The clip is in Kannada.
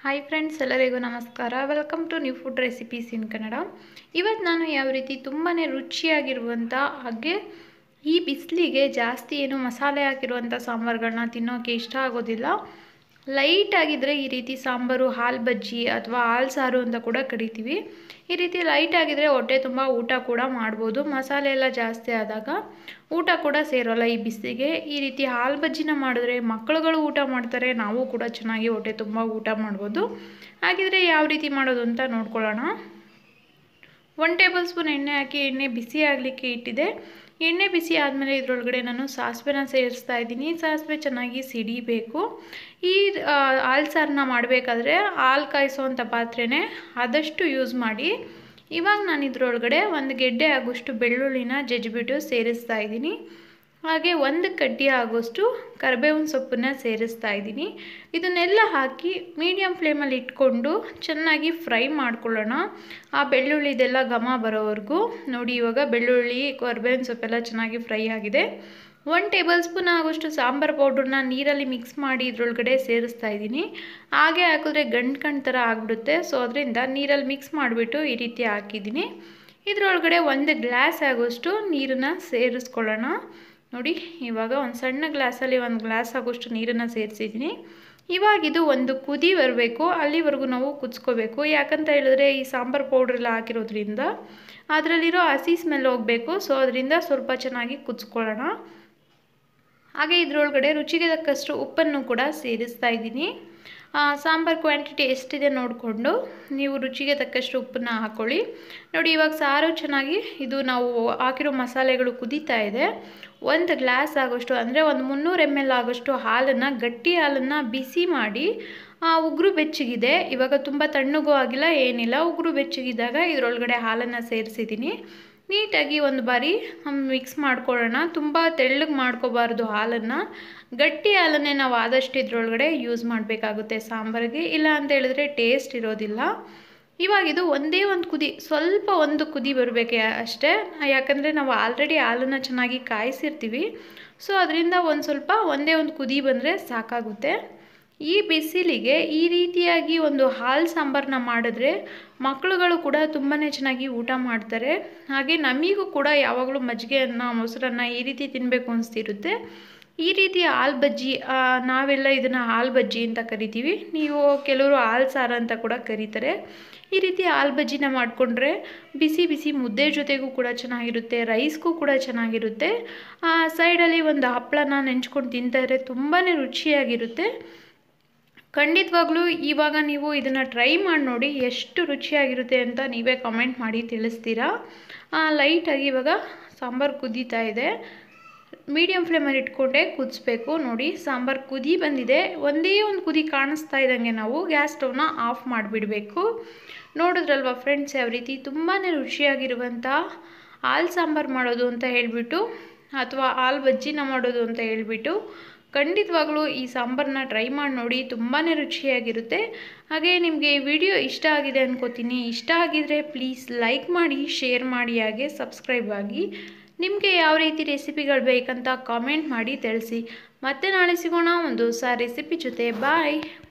ಹಾಯ್ ಫ್ರೆಂಡ್ಸ್ ಎಲ್ಲರಿಗೂ ನಮಸ್ಕಾರ welcome to new food recipes in Kannada ಇವತ್ತು ನಾನು ಯಾವ ರೀತಿ ತುಂಬಾ ರುಚಿಯಾಗಿರುವಂಥ ಹಾಗೆ ಈ ಬಿಸಿಲಿಗೆ ಜಾಸ್ತಿ ಏನು ಮಸಾಲೆ ಹಾಕಿರುವಂಥ ಸಾಂಬಾರುಗಳನ್ನ ತಿನ್ನೋಕ್ಕೆ ಇಷ್ಟ ಆಗೋದಿಲ್ಲ ಲೈಟ್ ಆಗಿದ್ದರೆ ಈ ರೀತಿ ಸಾಂಬಾರು ಹಾಲು ಬಜ್ಜಿ ಅಥವಾ ಹಾಲು ಸಾರು ಅಂತ ಕೂಡ ಕರಿತೀವಿ ಈ ರೀತಿ ಲೈಟ್ ಆಗಿದ್ದರೆ ಹೊಟ್ಟೆ ತುಂಬ ಊಟ ಕೂಡ ಮಾಡ್ಬೋದು ಮಸಾಲೆ ಎಲ್ಲ ಜಾಸ್ತಿ ಆದಾಗ ಊಟ ಕೂಡ ಸೇರೋಲ್ಲ ಈ ಬಿಸಿಲಿಗೆ ಈ ರೀತಿ ಹಾಲು ಬಜ್ಜಿನ ಮಾಡಿದ್ರೆ ಮಕ್ಕಳುಗಳು ಊಟ ಮಾಡ್ತಾರೆ ನಾವು ಕೂಡ ಚೆನ್ನಾಗಿ ಹೊಟ್ಟೆ ತುಂಬ ಊಟ ಮಾಡ್ಬೋದು ಹಾಗಿದ್ರೆ ಯಾವ ರೀತಿ ಮಾಡೋದು ಅಂತ ನೋಡ್ಕೊಳ್ಳೋಣ ಒನ್ ಟೇಬಲ್ ಸ್ಪೂನ್ ಎಣ್ಣೆ ಹಾಕಿ ಎಣ್ಣೆ ಬಿಸಿ ಆಗಲಿಕ್ಕೆ ಇಟ್ಟಿದೆ ಎಣ್ಣೆ ಬಿಸಿ ಆದಮೇಲೆ ಇದರೊಳಗಡೆ ನಾನು ಸಾಸಿವೆನ ಸೇರಿಸ್ತಾ ಇದ್ದೀನಿ ಸಾಸಿವೆ ಚೆನ್ನಾಗಿ ಸಿಡಿಬೇಕು ಈ ಹಾಲು ಸಾರನ್ನ ಮಾಡಬೇಕಾದ್ರೆ ಹಾಲು ಕಾಯಿಸೋವಂಥ ಪಾತ್ರೆನೇ ಆದಷ್ಟು ಯೂಸ್ ಮಾಡಿ ಇವಾಗ ನಾನು ಇದರೊಳಗಡೆ ಒಂದು ಗೆಡ್ಡೆ ಆಗೋಷ್ಟು ಬೆಳ್ಳುಳ್ಳಿನ ಜಜ್ಜಿಬಿಟ್ಟು ಸೇರಿಸ್ತಾ ಇದ್ದೀನಿ ಹಾಗೆ ಒಂದು ಕಡ್ಡಿ ಆಗೋಷ್ಟು ಕರಿಬೇವಿನ ಸೊಪ್ಪನ್ನ ಸೇರಿಸ್ತಾ ಇದ್ದೀನಿ ಇದನ್ನೆಲ್ಲ ಹಾಕಿ ಮೀಡಿಯಮ್ ಫ್ಲೇಮಲ್ಲಿ ಇಟ್ಕೊಂಡು ಚೆನ್ನಾಗಿ ಫ್ರೈ ಮಾಡ್ಕೊಳ್ಳೋಣ ಆ ಬೆಳ್ಳುಳ್ಳಿದೆಲ್ಲ ಘಮ ಬರೋವರೆಗೂ ನೋಡಿ ಇವಾಗ ಬೆಳ್ಳುಳ್ಳಿ ಕರಿಬೇವಿನ ಸೊಪ್ಪೆಲ್ಲ ಚೆನ್ನಾಗಿ ಫ್ರೈ ಆಗಿದೆ ಒನ್ ಟೇಬಲ್ ಸ್ಪೂನ್ ಆಗೋಷ್ಟು ಸಾಂಬಾರು ಪೌಡ್ರನ್ನ ನೀರಲ್ಲಿ ಮಿಕ್ಸ್ ಮಾಡಿ ಇದ್ರೊಳಗಡೆ ಸೇರಿಸ್ತಾ ಇದ್ದೀನಿ ಹಾಗೆ ಹಾಕಿದ್ರೆ ಗಂಟು ಗಂಟು ಥರ ಆಗಿಬಿಡುತ್ತೆ ಸೊ ಅದರಿಂದ ನೀರಲ್ಲಿ ಮಿಕ್ಸ್ ಮಾಡಿಬಿಟ್ಟು ಈ ರೀತಿ ಹಾಕಿದ್ದೀನಿ ಇದರೊಳಗಡೆ ಒಂದು ಗ್ಲಾಸ್ ಆಗೋಷ್ಟು ನೀರನ್ನು ಸೇರಿಸ್ಕೊಳ್ಳೋಣ ನೋಡಿ ಇವಾಗ ಒಂದು ಸಣ್ಣ ಗ್ಲಾಸಲ್ಲಿ ಒಂದು ಗ್ಲಾಸ್ ಆಗೋಷ್ಟು ನೀರನ್ನು ಸೇರಿಸಿದ್ದೀನಿ ಇವಾಗ ಇದು ಒಂದು ಕುದಿ ಬರಬೇಕು ಅಲ್ಲಿವರೆಗೂ ನಾವು ಕುದಿಸ್ಕೋಬೇಕು ಯಾಕಂತ ಹೇಳಿದ್ರೆ ಈ ಸಾಂಬಾರು ಪೌಡ್ರೆಲ್ಲ ಹಾಕಿರೋದ್ರಿಂದ ಅದರಲ್ಲಿರೋ ಹಸಿ ಸ್ಮೆಲ್ ಹೋಗಬೇಕು ಸೊ ಅದರಿಂದ ಸ್ವಲ್ಪ ಚೆನ್ನಾಗಿ ಕುದಿಸ್ಕೊಳ್ಳೋಣ ಹಾಗೆ ಇದರೊಳಗಡೆ ರುಚಿಗೆ ತಕ್ಕಷ್ಟು ಉಪ್ಪನ್ನು ಕೂಡ ಸೇರಿಸ್ತಾ ಇದ್ದೀನಿ ಸಾಂಬಾರು ಕ್ವಾಂಟಿಟಿ ಎಷ್ಟಿದೆ ನೋಡಿಕೊಂಡು ನೀವು ರುಚಿಗೆ ತಕ್ಕಷ್ಟು ಉಪ್ಪನ್ನ ಹಾಕ್ಕೊಳ್ಳಿ ನೋಡಿ ಇವಾಗ ಸಾರು ಚೆನ್ನಾಗಿ ಇದು ನಾವು ಹಾಕಿರೋ ಮಸಾಲೆಗಳು ಕುದೀತಾ ಇದೆ ಒಂದು ಗ್ಲಾಸ್ ಆಗೋಷ್ಟು ಅಂದರೆ ಒಂದು ಮುನ್ನೂರು ಎಮ್ ಎಲ್ ಆಗೋಷ್ಟು ಹಾಲನ್ನು ಗಟ್ಟಿ ಹಾಲನ್ನು ಬಿಸಿ ಮಾಡಿ ಉಗುರು ಬೆಚ್ಚಗಿದೆ ಇವಾಗ ತುಂಬ ತಣ್ಣಗೂ ಆಗಿಲ್ಲ ಏನಿಲ್ಲ ಉಗುರು ಬೆಚ್ಚಗಿದ್ದಾಗ ಇದರೊಳಗಡೆ ಹಾಲನ್ನು ಸೇರಿಸಿದ್ದೀನಿ ನೀಟಾಗಿ ಒಂದು ಬಾರಿ ಮಿಕ್ಸ್ ಮಾಡ್ಕೊಳ್ಳೋಣ ತುಂಬ ತೆಳ್ಳಗೆ ಮಾಡ್ಕೋಬಾರ್ದು ಹಾಲನ್ನು ಗಟ್ಟಿ ಹಾಲನ್ನೇ ನಾವು ಆದಷ್ಟು ಇದ್ರೊಳಗಡೆ ಯೂಸ್ ಮಾಡಬೇಕಾಗುತ್ತೆ ಸಾಂಬಾರಿಗೆ ಇಲ್ಲ ಅಂತ ಹೇಳಿದ್ರೆ ಟೇಸ್ಟ್ ಇರೋದಿಲ್ಲ ಇವಾಗ ಇದು ಒಂದೇ ಒಂದು ಕುದಿ ಸ್ವಲ್ಪ ಒಂದು ಕುದಿ ಬರಬೇಕೆ ಅಷ್ಟೇ ಯಾಕಂದರೆ ನಾವು ಆಲ್ರೆಡಿ ಹಾಲನ್ನು ಚೆನ್ನಾಗಿ ಕಾಯಿಸಿರ್ತೀವಿ ಸೊ ಅದರಿಂದ ಒಂದು ಸ್ವಲ್ಪ ಒಂದೇ ಒಂದು ಕುದಿ ಬಂದರೆ ಸಾಕಾಗುತ್ತೆ ಈ ಬಿಸಿಲಿಗೆ ಈ ರೀತಿಯಾಗಿ ಒಂದು ಹಾಲು ಸಾಂಬಾರನ್ನ ಮಾಡಿದ್ರೆ ಮಕ್ಕಳುಗಳು ಕೂಡ ತುಂಬಾ ಚೆನ್ನಾಗಿ ಊಟ ಮಾಡ್ತಾರೆ ಹಾಗೆ ನಮಗೂ ಕೂಡ ಯಾವಾಗಲೂ ಮಜ್ಜಿಗೆಯನ್ನು ಮೊಸರನ್ನ ಈ ರೀತಿ ತಿನ್ನಬೇಕು ಅನಿಸ್ತಿರುತ್ತೆ ಈ ರೀತಿ ಹಾಲು ಬಜ್ಜಿ ನಾವೆಲ್ಲ ಇದನ್ನು ಹಾಲು ಬಜ್ಜಿ ಅಂತ ಕರಿತೀವಿ ನೀವು ಕೆಲವರು ಹಾಲು ಸಾರು ಅಂತ ಕೂಡ ಕರೀತಾರೆ ಈ ರೀತಿ ಹಾಲು ಬಜ್ಜಿನ ಮಾಡಿಕೊಂಡ್ರೆ ಬಿಸಿ ಬಿಸಿ ಮುದ್ದೆ ಜೊತೆಗೂ ಕೂಡ ಚೆನ್ನಾಗಿರುತ್ತೆ ರೈಸ್ಗೂ ಕೂಡ ಚೆನ್ನಾಗಿರುತ್ತೆ ಸೈಡಲ್ಲಿ ಒಂದು ಹಪ್ಪಳನ ನೆಂಚ್ಕೊಂಡು ತಿಂತಾರೆ ತುಂಬಾ ರುಚಿಯಾಗಿರುತ್ತೆ ಖಂಡಿತವಾಗ್ಲೂ ಇವಾಗ ನೀವು ಇದನ್ನು ಟ್ರೈ ಮಾಡಿ ನೋಡಿ ಎಷ್ಟು ರುಚಿಯಾಗಿರುತ್ತೆ ಅಂತ ನೀವೇ ಕಮೆಂಟ್ ಮಾಡಿ ತಿಳಿಸ್ತೀರಾ ಲೈಟಾಗಿ ಇವಾಗ ಸಾಂಬಾರು ಕುದೀತಾ ಇದೆ ಮೀಡಿಯಮ್ ಫ್ಲೇಮಲ್ಲಿ ಇಟ್ಕೊಂಡೆ ಕುದಿಸ್ಬೇಕು ನೋಡಿ ಸಾಂಬಾರು ಕುದಿ ಬಂದಿದೆ ಒಂದೇ ಒಂದು ಕುದಿ ಕಾಣಿಸ್ತಾ ಇದ್ದಂಗೆ ನಾವು ಗ್ಯಾಸ್ ಸ್ಟವ್ನ ಆಫ್ ಮಾಡಿಬಿಡಬೇಕು ನೋಡಿದ್ರಲ್ವ ಫ್ರೆಂಡ್ಸ್ ಯಾವ ರೀತಿ ತುಂಬಾ ರುಚಿಯಾಗಿರುವಂಥ ಹಾಲು ಸಾಂಬಾರು ಮಾಡೋದು ಅಂತ ಹೇಳಿಬಿಟ್ಟು ಅಥವಾ ಹಾಲು ಬಜ್ಜಿನ ಮಾಡೋದು ಅಂತ ಹೇಳಿಬಿಟ್ಟು ಖಂಡಿತವಾಗ್ಲೂ ಈ ಸಾಂಬಾರನ್ನ ಟ್ರೈ ಮಾಡಿ ನೋಡಿ ತುಂಬಾ ರುಚಿಯಾಗಿರುತ್ತೆ ಹಾಗೆ ನಿಮಗೆ ಈ ವಿಡಿಯೋ ಇಷ್ಟ ಆಗಿದೆ ಅನ್ಕೋತೀನಿ ಇಷ್ಟ ಆಗಿದರೆ ಪ್ಲೀಸ್ ಲೈಕ್ ಮಾಡಿ ಶೇರ್ ಮಾಡಿ ಹಾಗೆ ಸಬ್ಸ್ಕ್ರೈಬ್ ಆಗಿ ನಿಮಗೆ ಯಾವ ರೀತಿ ರೆಸಿಪಿಗಳು ಬೇಕಂತ ಕಾಮೆಂಟ್ ಮಾಡಿ ತಿಳಿಸಿ ಮತ್ತೆ ನಾಳೆ ಸಿಗೋಣ ಒಂದು ಹೊಸ ರೆಸಿಪಿ ಜೊತೆ ಬಾಯ್